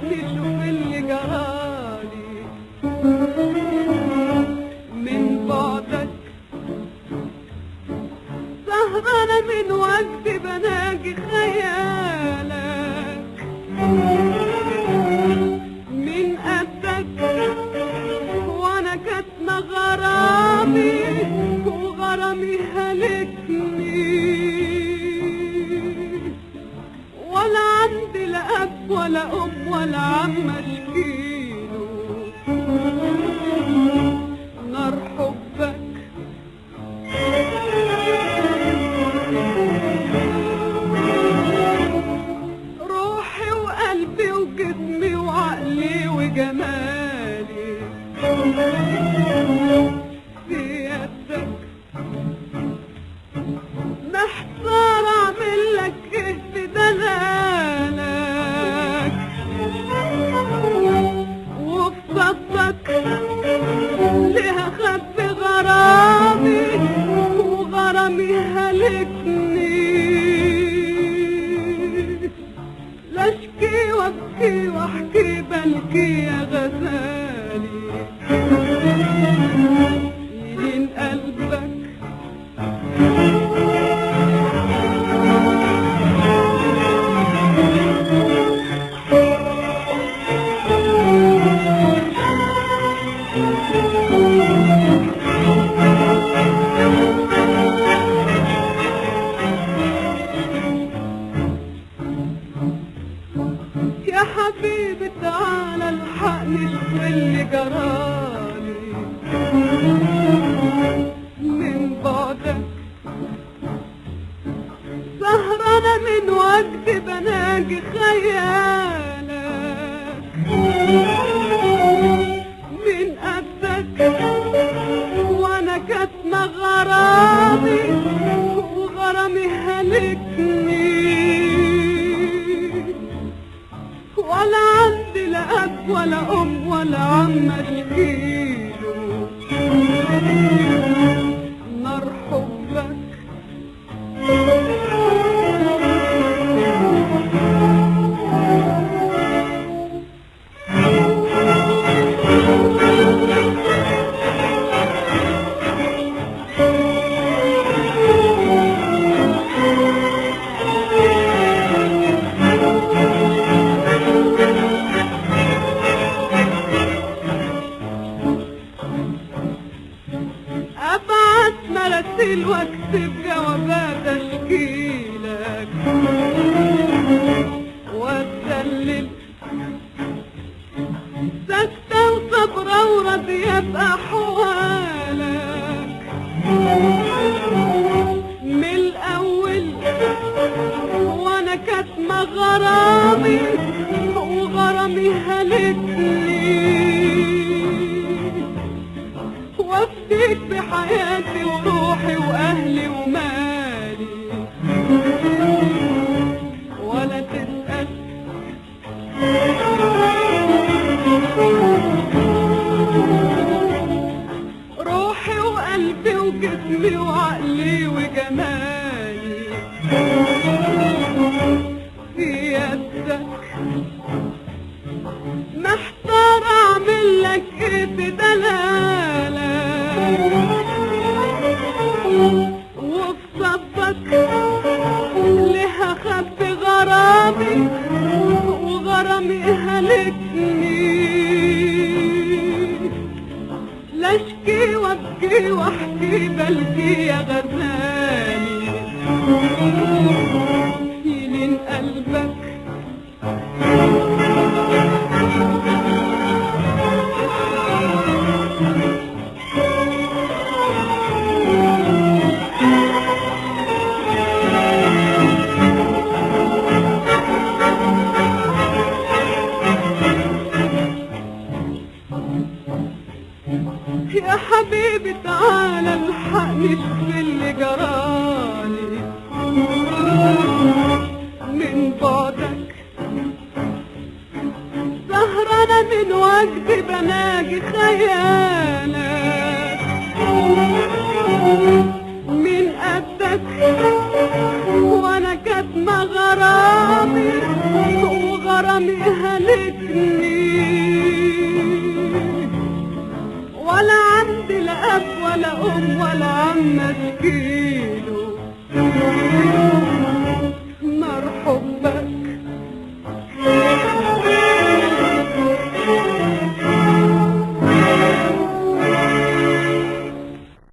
شوف اللي جرالي من بعدك سهرانة من وقت بناجي خيالك من قدك وانا كاتمة غرامي وغرامي هلكني ولا عندي لا اب ولا ام ولا عم اشكيله نار حبك روحي وقلبي وجسمي وعقلي وجمالي في يدك محتار اعمل لك ايه في دلالك وفي صدك ليها خبي غرامي وغرامي هلكني لا اشكي وابكي واحكي بلكي يا غزالي يلين قلبك يا حبيبي تعالى الحقني شوف اللي جرالي من بعدك سهرانة من وقت بناجي خيالك من قدك وانا كاتمة غرامي وغرامي هلكني ولا عندي لا اب ولا ام ولا عم اشكيله نار حبك ابعت مراسيل واكتب جوابات اشكيلك واتدلل سكتة وصبرة وراضية بأحوالك من الأول وأنا كاتمة غرامي وغرامي هلكني وافديك بحياتي وروحي واهلي ومالي ولا تسأل روحي وقلبي وجسمي وعقلي وجمالي في يدك محتار اعمل لك ايه في دلالك وفي صفك لها خبي غرامي وغرامي هلكني لا اشكي وابكي واحكي بلكي يا غزالي يلين قلبك يا حبيبي تعالى الحقني شوف اللي جرالي من بعدك سهرانة من وقت بناجي خيالك من قدك وانا كاتمة غرامي وغرامي هلك مالكني ولا عندي لا اب ولا ام ولا عم اشكيله